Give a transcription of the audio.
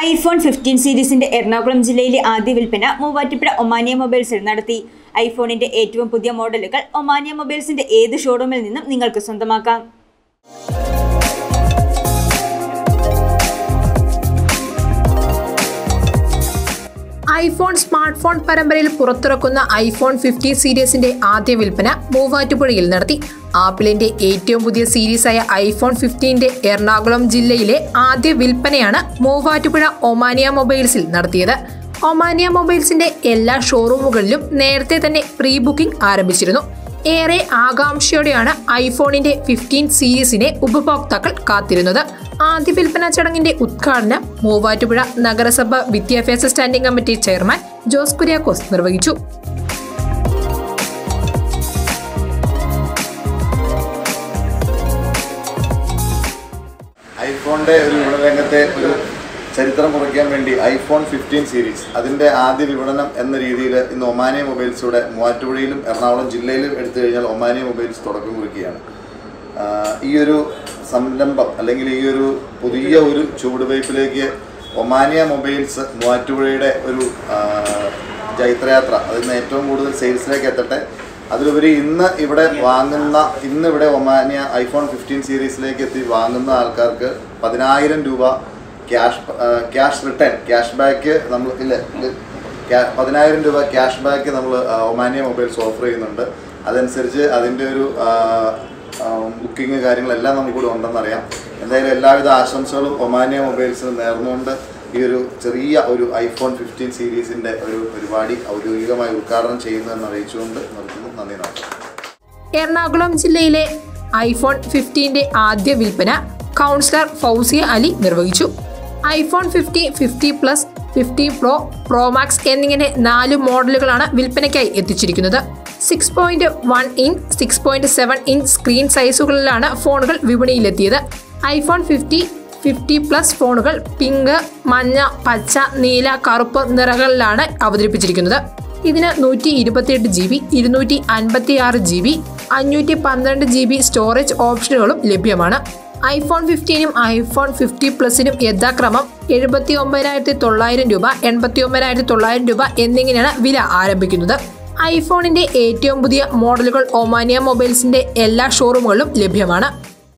iPhone fifteen സീരീസിന്റെ എറണാകുളം ജില്ലയിലെ ആദ്യ വിൽപ്പന മൂവാറ്റുപുഴ ഒമാനിയ മൊബൈൽസിൽ നടത്തി ഐഫോണിന്റെ ഏറ്റവും പുതിയ മോഡലുകൾ ഒമാനിയ മൊബൈൽസിന്റെ ഏത് ഷോറൂമിൽ നിന്നും നിങ്ങൾക്ക് സ്വന്തമാക്കാം ഐഫോൺ സ്മാർട്ട് ഫോൺ പരമ്പരയിൽ പുറത്തിറക്കുന്ന ഐഫോൺ ഫിഫ്റ്റി സീരീസിന്റെ ആദ്യ വിൽപ്പന മൂവാറ്റുപുഴയിൽ നടത്തി ആപ്പിളിന്റെ ഏറ്റവും പുതിയ സീരീസായ ഐഫോൺ ഫിഫ്റ്റീന്റെ എറണാകുളം ജില്ലയിലെ ആദ്യ വിൽപ്പനയാണ് മൂവാറ്റുപുഴ ഒമാനിയ മൊബൈൽസിൽ നടത്തിയത് ഒമാനിയ മൊബൈൽസിന്റെ എല്ലാ ഷോറൂമുകളിലും നേരത്തെ തന്നെ പ്രീ ബുക്കിംഗ് ആരംഭിച്ചിരുന്നു ഏറെ ആകാംക്ഷയോടെയാണ് ഐഫോണിന്റെ ഫിഫ്റ്റീൻ സീരീസിനെ ഉപഭോക്താക്കൾ കാത്തിരുന്നത് ആദ്യ വിൽപ്പന ചടങ്ങിന്റെ ഉദ്ഘാടനം മൂവാറ്റുപുഴ നഗരസഭ വിദ്യാഭ്യാസ standing committee chairman Jose Kuriakose നിർവഹിച്ചു ഐഫോണിന്റെ ഒരു വിപണന രംഗത്തെ ഒരു ചരിത്രം കുറിക്കാൻ വേണ്ടി ഐഫോൺ ഫിഫ്റ്റീൻ സീരീസ് അതിന്റെ ആദ്യ വിപണനം എന്ന രീതിയിൽ ഇന്ന് ഒമാനിയ മൊബൈൽസിലൂടെ മൂവാറ്റുപുഴയിലും എറണാകുളം ജില്ലയിലും എടുത്തു കഴിഞ്ഞാൽ ഒമാനിയ മൊബൈൽസ് തുടക്കം കുറിക്കുകയാണ് ആഹ് ഈ ഒരു സംരംഭം അല്ലെങ്കിൽ ഈ ഒരു പുതിയ ഒരു ചുവടുവയ്പ്പിലേക്ക് ഒമാനിയ മൊബൈൽസ് മൂവാറ്റുപുഴയുടെ ഒരു ആഹ് ജൈത്രയാത്ര അതിന് ഏറ്റവും കൂടുതൽ സെയിൽസിലേക്ക് എത്തട്ടെ അതിലുപരി ഇന്ന് ഇവിടെ വാങ്ങുന്ന ഇന്ന് ഇവിടെ ഒമാനിയ ഐഫോൺ ഫിഫ്റ്റീൻ സീരീസിലേക്ക് എത്തി വാങ്ങുന്ന ആൾക്കാർക്ക് പതിനായിരം രൂപ cash cash return cash back നമ്മൾ ഇല്ല ഇല്ല, ക്യാ- പതിനായിരം രൂപ ക്യാഷ് ബാക്ക് നമ്മൾ ഒമാനിയ മൊബൈൽസ് ഓഫർ ചെയ്യുന്നുണ്ട് അതനുസരിച്ച് അതിൻ്റെ ഒരു ബുക്കിംഗ് കാര്യങ്ങളെല്ലാം നമുക്കിവിടെ ഉണ്ടെന്നറിയാം എന്തായാലും എല്ലാവിധ ആശംസകളും ഒമാനിയ മൊബൈൽസിന് നേർന്നുകൊണ്ട് ഈ ഒരു ചെറിയ ഒരു ഐഫോൺ ഫിഫ്റ്റീൻ സീരീസിൻ്റെ ഒരു പരിപാടി ഔദ്യോഗികമായി ഉദ്ഘാടനം ചെയ്യുന്നതെന്ന് അറിയിച്ചുകൊണ്ട് നിർത്തുന്നു നന്ദി നമസ്കാരം എറണാകുളം ജില്ലയിലെ ഐഫോൺ ഫിഫ്റ്റീന്റെ ആദ്യ വിൽപ്പന കൗൺസിലർ ഫൗസിയ അലി നിർവഹിച്ചു iPhone fifty fifty plus fifty pro pro max എന്നിങ്ങനെ നാല് മോഡലുകളാണ് വിൽപ്പനയ്ക്കായി എത്തിച്ചിരിക്കുന്നത് six point one inch six point seven inch screen സൈസുകളിലാണ് ഫോണുകൾ വിപണിയിലെത്തിയത് ഐഫോൺ ഫിഫ്റ്റി ഫിഫ്റ്റി പ്ലസ് ഫോണുകൾ പിങ്ക് മഞ്ഞ പച്ച നീല കറുപ്പ് നിറങ്ങളിലാണ് അവതരിപ്പിച്ചിരിക്കുന്നത് ഇതിന് നൂറ്റി ഇരുപത്തിയെട്ട് ജി ബി ഇരുന്നൂറ്റി അൻപത്തി ആറ് ജി ബി അഞ്ഞൂറ്റി പന്ത്രണ്ട് ജി ബി സ്റ്റോറേജ് ഓപ്ഷനുകളും ലഭ്യമാണ് ഐഫോൺ ഫിഫ്റ്റീനും ഐഫോൺ ഫിഫ്റ്റി പ്ലസിനും യഥാക്രമം എഴുപത്തി ഒമ്പതിനായിരത്തി തൊള്ളായിരം രൂപ എൺപത്തി ഒമ്പതിനായിരത്തി തൊള്ളായിരം രൂപ എന്നിങ്ങനെയാണ് വില ആരംഭിക്കുന്നത് ഐഫോണിന്റെ ഏറ്റവും പുതിയ മോഡലുകൾ ഒമാനിയ മൊബൈൽസിന്റെ എല്ലാ ഷോറൂമുകളിലും ലഭ്യമാണ്